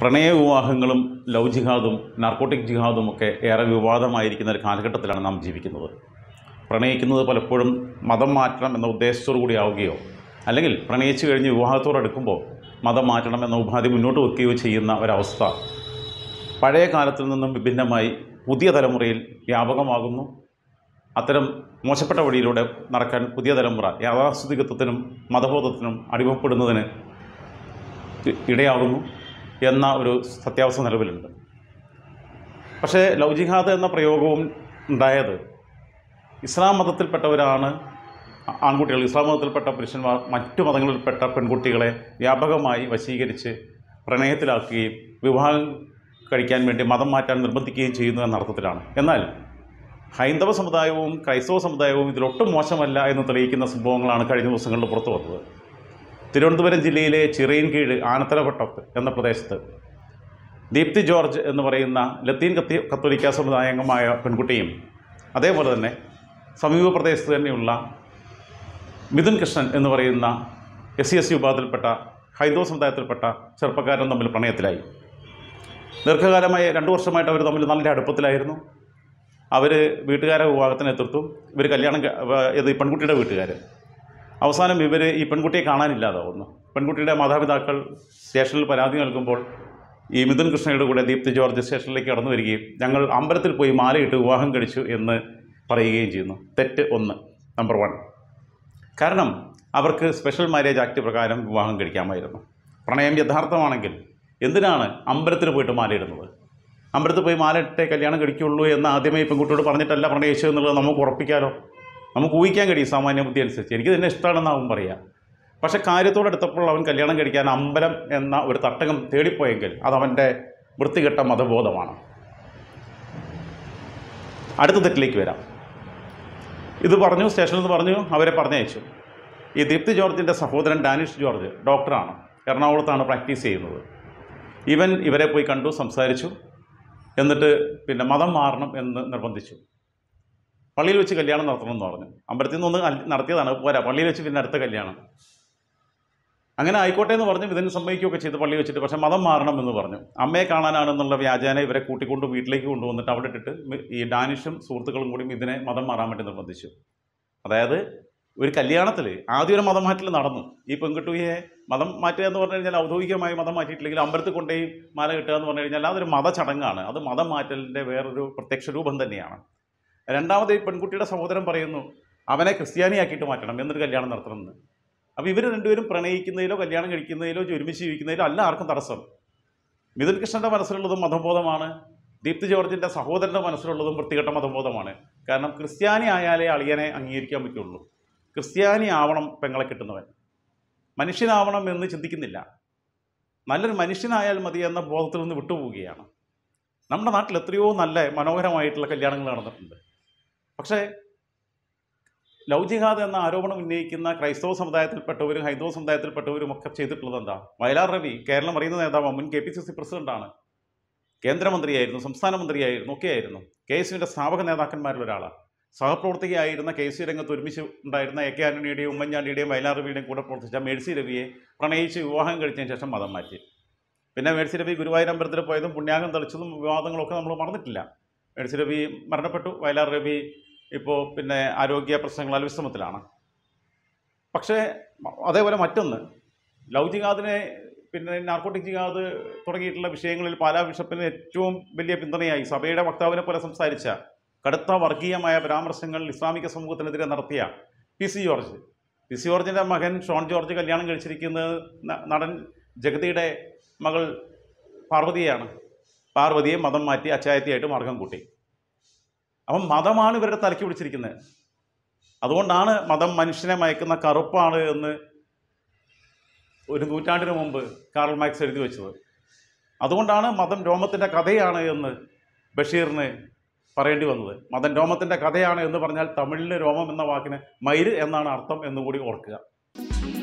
പ്രണയ വിവാഹങ്ങളും love ജിഹാദും narcotic ജിഹാദും ഒക്കെ ഏറെ വിവാദമായിരിക്കുന്ന ഒരു കാലഘട്ടത്തിലാണ് നാം ജീവിക്കുന്നത് പ്രണയിക്കുന്നത് പലപ്പോഴും മതം മാറ്റണം എന്ന ഉദ്ദേശത്തോടു കൂടി ആവുകയോ അല്ലെങ്കിൽ പ്രണയിച്ചു കഴിഞ്ഞ് വിവാഹത്തോടടുക്കുമ്പോൾ മതം മാറ്റണം എന്ന ഉപാധി മുന്നോട്ട് വെക്കുകയോ ചെയ്യുന്ന ഒരവസ്ഥ പഴയ കാലത്തിൽ നിന്നും വിഭിന്നമായി പുതിയ തലമുറയിൽ വ്യാപകമാകുന്നു അത്തരം മോശപ്പെട്ട വഴിയിലൂടെ നടക്കാൻ പുതിയ തലമുറ യാഥാസ്ഥിതികത്വത്തിനും മതബോധത്തിനും അടിമപ്പെടുന്നതിന് ഇ- ഇടയാകുന്നു എന്ന ഒരു സത്യാവസ്ഥ നിലവിലുണ്ട് പക്ഷേ ലവ് ജിഹാദ് എന്ന പ്രയോഗവും ഉണ്ടായത് ഇസ്ലാം മതത്തിൽപ്പെട്ടവരാണ് ആ- ആൺകുട്ടികൾ ഇസ്ലാം മതത്തിൽപ്പെട്ട പുരുഷന്മാർ മറ്റു മതങ്ങളിൽപ്പെട്ട പെൺകുട്ടികളെ വ്യാപകമായി വശീകരിച്ച് പ്രണയത്തിലാക്കുകയും വിവാഹം കഴിക്കാൻ വേണ്ടി മതം മാറ്റാൻ നിർബന്ധിക്കുകയും ചെയ്യുന്നു എന്ന അർത്ഥത്തിലാണ് എന്നാൽ ഹൈന്ദവ സമുദായവും ക്രൈസ്തവ സമുദായവും ഇതിലൊട്ടും മോശമല്ല എന്ന് തെളിയിക്കുന്ന സംഭവങ്ങളാണ് കഴിഞ്ഞ ദിവസങ്ങളിൽ പുറത്തു വന്നത് തിരുവനന്തപുരം ജില്ലയിലെ ചിറയിൻകീഴ് ആനത്തലവട്ടത്ത് എന്ന പ്രദേശത്ത് ദീപ്തി ജോർജ് എന്ന് പറയുന്ന ലത്തീൻ കത്തി കത്തോലിക്ക സമുദായാംഗമായ പെൺകുട്ടിയും അതേപോലെ തന്നെ സമീപ പ്രദേശത്ത് തന്നെയുള്ള മിഥുൻ കൃഷ്ണൻ എന്ന് പറയുന്ന എസ് സി എസ് സി വിഭാഗത്തിൽപ്പെട്ട ഹൈന്ദവ സമുദായത്തിൽപ്പെട്ട ചെറുപ്പക്കാരൻ തമ്മിൽ പ്രണയത്തിലായി ദീർഘകാലമായി രണ്ടു വർഷമായിട്ട് അവർ തമ്മിൽ നല്ല അടുപ്പത്തിലായിരുന്നു അവർ വീട്ടുകാരെ വിവാഹത്തിന് എതിർത്തും ഇവർ കല്യാണം ക- വ- ഇത് ഈ പെൺകുട്ടിയുടെ വീട്ടുകാർ അവസാനം ഇവർ ഈ പെൺകുട്ടിയെ കാണാനില്ലാതാവുന്നു പെൺകുട്ടിയുടെ മാതാപിതാക്കൾ സ്റ്റേഷനിൽ പരാതി നൽകുമ്പോൾ ഈ മിഥുൻ കൃഷ്ണയുടെ കൂടെ ദീപ്തി ജോർജ് സ്റ്റേഷനിലേക്ക് കടന്നു വരികയും ഞങ്ങൾ അമ്പലത്തിൽ പോയി മാലയിട്ട് വിവാഹം കഴിച്ചു എന്ന് പറയുകയും ചെയ്യുന്നു തെറ്റ് ഒന്ന് നമ്പർ വൺ കാരണം അവർക്ക് സ്പെഷ്യൽ മാരേജ് ആക്ട് പ്രകാരം വിവാഹം കഴിക്കാമായിരുന്നു പ്രണയം യഥാർത്ഥമാണെങ്കിൽ എന്തിനാണ് അമ്പലത്തിൽ പോയിട്ട് മാലയിടുന്നത് അമ്പലത്തിൽ പോയി മാലയിട്ടേ കല്യാണം കഴിക്കുള്ളൂ എന്ന് ആദ്യമേ ഈ പെൺകുട്ടിയോട് പറഞ്ഞിട്ടല്ല പ്രണയിച്ചു എന്നുള്ളത് നമുക്ക് ഉറപ്പിക്കാലോ നമുക്ക് ഊഹിക്കാൻ കഴിയും സാമാന്യ ബുദ്ധി അനുസരിച്ച് എനിക്ക് തന്നെ ഇഷ്ടമാണെന്നാവും പറയുക പക്ഷെ കാര്യത്തോടെടുത്തപ്പോൾ അവൻ കല്യാണം കഴിക്കാൻ അമ്പലം എന്ന ഒരു തട്ടകം തേടിപ്പോയെങ്കിൽ അത് അവൻ്റെ വൃത്തികെട്ട മതബോധമാണ് അടുത്ത തെറ്റിലേക്ക് വരാം ഇത് പറഞ്ഞു സ്റ്റേഷനിൽ നിന്ന് പറഞ്ഞു അവരെ പറഞ്ഞയച്ചു ഈ ദീപ്തി ജോർജിൻ്റെ സഹോദരൻ ഡാനിഷ് ജോർജ് ഡോക്ടറാണ് എറണാകുളത്താണ് പ്രാക്ടീസ് ചെയ്യുന്നത് ഇവൻ ഇവരെ പോയി കണ്ടു സംസാരിച്ചു എന്നിട്ട് പിന്നെ മതം മാറണം എന്ന് നിർബന്ധിച്ചു പള്ളിയിൽ വെച്ച് കല്യാണം നടത്തണമെന്ന് പറഞ്ഞു അമ്പലത്തിൽ നിന്ന് ഒന്ന് അൽ- നടത്തിയതാണ് പോരാ പള്ളിയിൽ വെച്ച് പിന്നെ അടുത്ത കല്യാണം അങ്ങനെ ആയിക്കോട്ടെ എന്ന് പറഞ്ഞു ഇതിന് സമ്മതിക്കുകയൊക്കെ ചെയ്ത് പള്ളി വെച്ചിട്ട് പക്ഷേ മതം മാറണം എന്ന് പറഞ്ഞു അമ്മയെ കാണാനാണെന്നുള്ള വ്യാജാന ഇവരെ കൂട്ടിക്കൊണ്ട് വീട്ടിലേക്ക് കൊണ്ടുവന്നിട്ട് അവിടെ ഇട്ടിട്ട് മി- ഈ ഡാനിഷും സുഹൃത്തുക്കളും കൂടി ഇതിനെ മതം മാറാൻ വേണ്ടി നിർബന്ധിച്ചു അതായത് ഒരു കല്യാണത്തിൽ ആദ്യം ഒരു മതം മാറ്റൽ നടന്നു ഈ പെൺകുട്ടിയെ മതം മാറ്റുക എന്ന് പറഞ്ഞു കഴിഞ്ഞാൽ ഔദ്യോഗികമായി മതം മാറ്റിയിട്ടില്ലെങ്കിൽ അമ്പലത്തിൽ കൊണ്ടുപോയി മാല കിട്ടുക എന്ന് പറഞ്ഞു കഴിഞ്ഞാൽ അതൊരു മതചടങ്ങാണ് അത് മതം മാറ്റലിൻ്റെ വേറൊരു പ്രത്യക്ഷ രൂപം തന്നെയാണ് രണ്ടാമത് ഈ പെൺകുട്ടിയുടെ സഹോദരൻ പറയുന്നു അവനെ ക്രിസ്ത്യാനിയാക്കിയിട്ട് മാറ്റണം എന്നൊരു കല്യാണം നടത്തണമെന്ന് അപ്പോൾ ഇവർ രണ്ടുപേരും പ്രണയിക്കുന്നതിലോ കല്യാണം കഴിക്കുന്നതിലോ ഒരുമിച്ച് ജീവിക്കുന്നതിലോ അല്ല ആർക്കും തടസ്സം മിഥുൻ കൃഷ്ണൻ്റെ മനസ്സിലുള്ളതും മതബോധമാണ് ദീപ്തി ജോർജിൻ്റെ സഹോദരൻ്റെ മനസ്സിലുള്ളതും വൃത്തികെട്ട മതബോധമാണ് കാരണം ക്രിസ്ത്യാനി ആയാലേ അളിയനെ അംഗീകരിക്കാൻ പറ്റുള്ളൂ ക്രിസ്ത്യാനി ആവണം പെങ്ങളെ കിട്ടുന്നവൻ മനുഷ്യനാവണം എന്ന് ചിന്തിക്കുന്നില്ല നല്ലൊരു മനുഷ്യനായാൽ മതി എന്ന ബോധത്തിൽ നിന്ന് വിട്ടുപോവുകയാണ് നമ്മുടെ നാട്ടിൽ എത്രയോ നല്ല മനോഹരമായിട്ടുള്ള കല്യാണങ്ങൾ നടന്നിട്ടുണ്ട് പക്ഷേ ലവ് ജിഹാദ് എന്ന ആരോപണം ഉന്നയിക്കുന്ന ക്രൈസ്തവ സമുദായത്തിൽപ്പെട്ടവരും ഹൈന്ദവ സമുദായത്തിൽപ്പെട്ടവരും ഒക്കെ ചെയ്തിട്ടുള്ളത് എന്താ വയലാർ രവി കേരളം അറിയുന്ന നേതാവ് മുൻ കെ പി സി സി പ്രസിഡന്റാണ് കേന്ദ്രമന്ത്രിയായിരുന്നു സംസ്ഥാന മന്ത്രിയായിരുന്നു ഒക്കെയായിരുന്നു കെ എസ് യുവിൻ്റെ സ്ഥാപക നേതാക്കന്മാരിൽ ഒരാളാണ് സഹപ്രവർത്തകയായിരുന്ന കെ സി രംഗത്ത് ഒരുമിച്ച് ഉണ്ടായിരുന്ന എ കെ ആന്റണിയുടെയും ഉമ്മൻചാണ്ടിയുടെയും വയലാർ രവിയുടെയും കൂടെ പ്രവർത്തിച്ച മേഴ്സി രവിയെ പ്രണയിച്ച് വിവാഹം കഴിച്ചതിന് ശേഷം മതം മാറ്റി പിന്നെ മേഴ്സി രവി ഗുരുവായൂർ അമ്പലത്തിൽ പോയതും പുണ്യാഗം തെളിച്ചതും വിവാദങ്ങളൊക്കെ നമ്മൾ മറന്നിട്ടില്ല മേഴ്സി രവി മരണപ്പെട്ടു വയലാർ രവി ഇപ്പോൾ പിന്നെ ആരോഗ്യ പ്രശ്നങ്ങളാൽ വിശ്രമത്തിലാണ് പക്ഷേ അതേപോലെ മറ്റൊന്ന് ലവ് ജിഹാദിനെ പിന്നെ നാർക്കോട്ടിക് ജിഹാദ് തുടങ്ങിയിട്ടുള്ള വിഷയങ്ങളിൽ പാലാ ബിഷപ്പിന് ഏറ്റവും വലിയ പിന്തുണയായി സഭയുടെ വക്താവിനെ പോലെ സംസാരിച്ച കടുത്ത വർഗീയമായ പരാമർശങ്ങൾ ഇസ്ലാമിക സമൂഹത്തിനെതിരെ നടത്തിയ P C George P C ജോർജിൻ്റെ മകൻ ഷോൺ ജോർജ് കല്യാണം കഴിച്ചിരിക്കുന്നത് ന- നടൻ ജഗതിയുടെ മകൾ പാർവതിയാണ് പാർവതിയെ മതം മാറ്റി അച്ചായത്തിയായിട്ട് മാർഗം കൂട്ടി അപ്പം മതമാണ് ഇവരുടെ തലയ്ക്ക് പിടിച്ചിരിക്കുന്നത് അതുകൊണ്ടാണ് മതം മനുഷ്യനെ മയക്കുന്ന കറുപ്പാണ് എന്ന് ഒരു നൂറ്റാണ്ടിന് മുമ്പ് കാർൾ മാക്സ് എഴുതി വെച്ചത് അതുകൊണ്ടാണ് മതം രോമത്തിൻ്റെ കഥയാണ് എന്ന് ബഷീറിന് പറയേണ്ടി വന്നത് മതം രോമത്തിൻ്റെ കഥയാണ് എന്ന് പറഞ്ഞാൽ തമിഴിലെ രോമം എന്ന വാക്കിന് മയിര് എന്നാണ് അർത്ഥം എന്നുകൂടി ഓർക്കുക